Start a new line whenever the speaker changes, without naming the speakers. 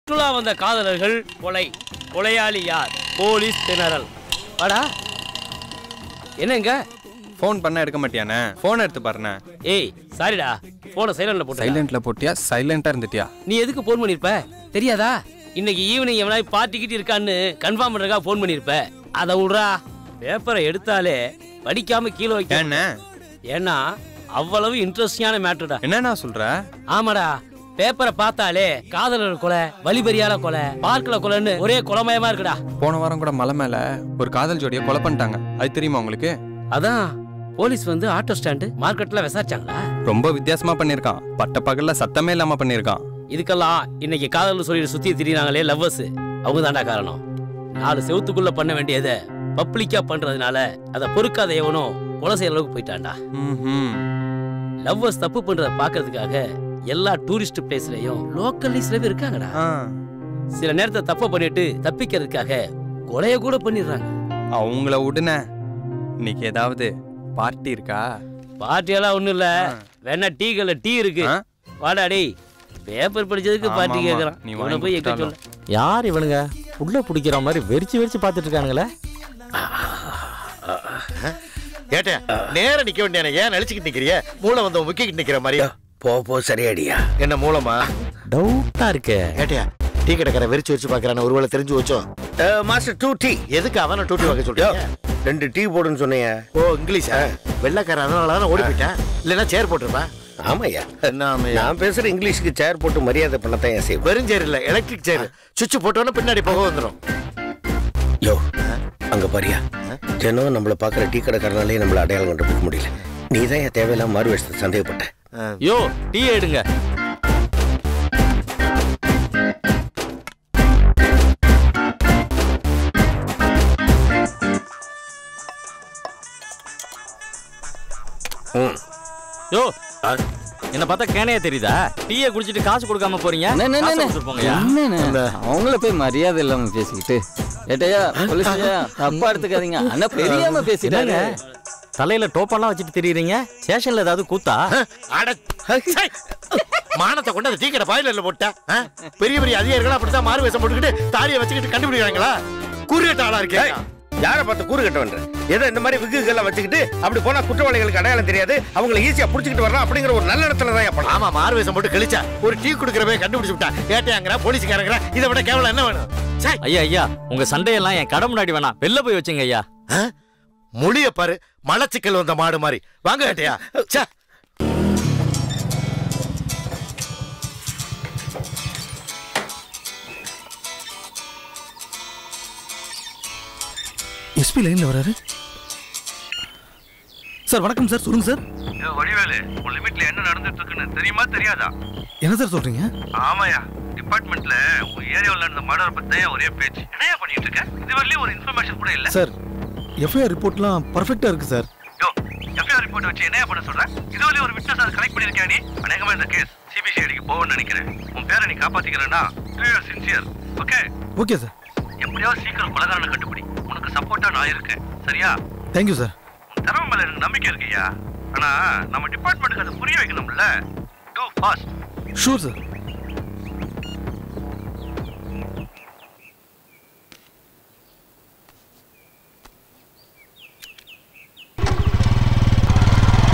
சுற்றுலா வந்த காதலர்கள் கொலை கொலையாளி யார் போலீஸ் திணறல் வாடா என்னங்க
ஃபோன் பண்ண எடுக்க மாட்டியானே ஃபோன் எடுத்து பாருண்ணே
ஏய் சாரிடா போனை சைலண்ட்ல போட்டு
சைலண்ட்ல போட்டியா சைலண்டா இருந்துட்டியா
நீ எதுக்கு ஃபோன் பண்ணிருப்ப தெரியாதா இன்னைக்கு ஈவினிங் எவனாய் பார்ட்டிக்கிட்டு இருக்கான்னு கன்ஃபார்ம் பண்றதுக்காக ஃபோன் பண்ணிருப்ப அதை விட்றா பேப்பரை எடுத்தாலே படிக்காம கீழே வைக்க
ஏண்ணே
ஏன்னா அவ்வளவு இன்ட்ரெஸ்டிங்கான மேட்டர்டா
என்னண்ணா சொல்ற
ஆமாடா பேப்பரை பார்த்தாலே காதலர் கொலை வழிபறியால கொலை பார்க்கல கொலைன்னு ஒரே கொலமயமா இருக்குடா
போன வாரம் கூட மலை மேல ஒரு காதல் ஜோடியை கொலை பண்ணிட்டாங்க அது தெரியுமா உங்களுக்கு
அதான் போலீஸ் வந்து ஆட்டோ ஸ்டாண்டு மார்க்கெட்ல விசாரிச்சாங்களா
ரொம்ப வித்தியாசமா பண்ணியிருக்கான் பட்ட பகல்ல சத்தமே இல்லாம பண்ணியிருக்கான்
இதுக்கெல்லாம் இன்னைக்கு காதல் சொல்லிட்டு சுத்தி திரியிறாங்களே லவ்வர்ஸ் அவங்க தாண்டா காரணம் நாலு செவுத்துக்குள்ள பண்ண வேண்டியதை பப்ளிக்கா பண்றதுனால அதை பொறுக்காத எவனும் கொலை செய்யற அளவுக்கு போயிட்டான்டா
ம்ஹும்.
லவ்வர்ஸ் தப்பு பண்றத பாக்குறதுக்காக எல்லா டூரிஸ்ட் பிளேஸ்லயும் லோக்கல் சில பேர் இருக்காங்கடா
ஆ,
சில நேரத்தை தப்பு பண்ணிட்டு தப்பிக்கிறதுக்காக கொலைய கூட பண்ணிடுறாங்க
அவங்கள விடுன இன்னைக்கு ஏதாவது பார்ட்டி இருக்கா
பார்ட்டியெல்லாம் ஒண்ணும் இல்ல வேணா டீ கல்ல டீ இருக்கு
ஆ?
வாடா டேய் பேப்பர் படிச்சதுக்கு
ஆமா,
பார்ட்டி
ஆமா.
கேக்குறான்
நீ
இவனை
வாங்கி
போய் எக்க
கொடுத்தாலும்.
சொல்ல
யார் இவனுங்க உள்ள பிடிக்கிற மாதிரி வெறிச்சு வெறிச்சு பார்த்துட்டு இருக்கானுங்களே
ஏட்டே நேரா நிக்க வேண்டியானே ஏன் நடிச்சுக்கிட்டு நிக்கிறிய மூளை வந்து முக்கிக்கிட்டு நிக்கிற மாதிரியா
போ போ சரியாடியா
என்ன மூலமா
டவுட்டா இருக்கே
ஏட்டியா டீ கடைக்கார வெறிச்சு வச்சு பாக்குறான ஒருவேளை தெரிஞ்சு வச்சோ
மாஸ்டர் டூ டீ
எதுக்கு அவனை டூட்டி வாங்க சொல்றீங்க
ரெண்டு டீ போடுன்னு சொன்னீங்க
ஓ இங்கிலீஷா வெள்ளைக்காரன் அதனால தான் ஓடி போயிட்டேன் இல்லைன்னா சேர் போட்டிருப்பேன்
ஆமாய்யா
என்ன ஆமையா?
நான் பேசுற இங்கிலீஷ்க்கு சேர் போட்டு மரியாதை பண்ணத்தான் என் செய்வேன்
வெறும் சேர் இல்ல எலக்ட்ரிக் சேர் சுவிட்ச் போட்டோன்னு பின்னாடி போக வந்துடும்
யோ அங்க பாரியா தினம் நம்மள பாக்குற டீ கடைக்காரனாலே நம்மள அடையாளம் கண்டுபிடிக்க முடியல நீ தான் என் தேவையில்லாம மாறு வேஷத்தை சந்தேகப்பட்ட
யோ டீ எடுங்க
ம்.
யோ என்ன பார்த்தா கேனையா தெரியுதா டீயை குடிச்சிட்டு காசு கொடுக்காம போறீங்க காசை கொடுத்துட்டு போங்கய்யா.
என்னண்ணே அவங்கள போய் மரியாதை இல்லாம பேசிக்கிட்டு ஏட்டையா போலீஸ்யா தப்பா எடுத்துக்காதீங்க ஆனா பெரியாம பேசிட்டாங்க
என்னங்க தலையில டோப்பெல்லாம் வச்சுட்டு திரியுறீங்க ஸ்டேஷன்ல ஏதாவது கூத்தா
அட சை. மானத்தை கொண்டு அந்த டீ கடை பாயில போட்டா ஆ? பெரிய பெரிய அதிகாரிகள் அப்படித்தான் மாறு வேஷம் போட்டுக்கிட்டு தாலியை வச்சுக்கிட்டு கண்டுபிடிக்கிறாங்களா கூறியட்ட ஆளா இருக்கேன்
யாரை பார்த்து கூறு கட்டவன்ற ஏதோ இந்த மாதிரி விக்குகள்லாம் வச்சுக்கிட்டு அப்படி போனா குற்றவாளிகளுக்கு அடையாளம் தெரியாது அவங்களை ஈஸியா புடிச்சிக்கிட்டு வரலாம் அப்படிங்கிற ஒரு நல்ல இடத்துல தான் பண்ணலாம்
ஆமா மாறு வேஷம் போட்டு கழிச்சா ஒரு டீ குடுக்கறவே கண்டுபிடிச்சு விட்டா ஏட்டையாங்கிற போலீஸ்காரங்கிற இதை விட கேவலம் என்ன வேணும் சை.
ஐயா ஐயா உங்க சண்டையெல்லாம் என் கடை முன்னாடி வேணாம் வெளில போய் வச்சுங்க ஐயா
ஆ? மொழிய பாரு மலச்சிக்கல் வந்த மாடு மாதிரி வாங்க ஏட்டையா ச்சே.
எஸ்பி லைன்ல வராரு சார் வணக்கம் சார் சொல்லுங்க சார்
வடிவேலு உன் லிமிட்ல என்ன நடந்துட்டு இருக்குன்னு தெரியுமா தெரியாதா
என்ன சார் சொல்றீங்க
ஆமாயா டிபார்ட்மெண்ட்ல உன் ஏரியாவில் நடந்த மர்டர் பத்தி ஒரே பேச்சு என்னையா பண்ணிட்டு இருக்க இதுவரையிலும் ஒரு இன்ஃபர்மேஷன் கூட இல்ல
சார் எஃப்ஐஆர் ரிப்போர்ட்லாம் பர்ஃபெக்டா இருக்கு சார்
யோ எஃப்ஐஆர் ரிப்போர்ட் வச்சு என்னையா பண்ண சொல்ற இதுவரையும் ஒரு விட்னஸ் அதை கலெக்ட் பண்ணிருக்கியா நீ அநேகமா இந்த கேஸ் சிபிசிஐடிக்கு போவேன்னு நினைக்கிறேன் உன் பேரை நீ காப்பாத்திக்கிறேன்னா சின்சியர் ஓகே
ஓகே சார்
எப்படியாவது சீக்கிரம் கொலகாரனை கண்டுபிடி உனக்கு சப்போர்ட்டா நான் இருக்கேன் சரியா
தேங்க்யூ சார்
உன் திறமை மேல எனக்கு நம்பிக்கை இருக்குயா ஆனா நம்ம டிபார்ட்மெண்ட்டுக்கு அதை புரிய வைக்கணும்ல டூ ஃபாஸ்ட்
ஷூர் சார்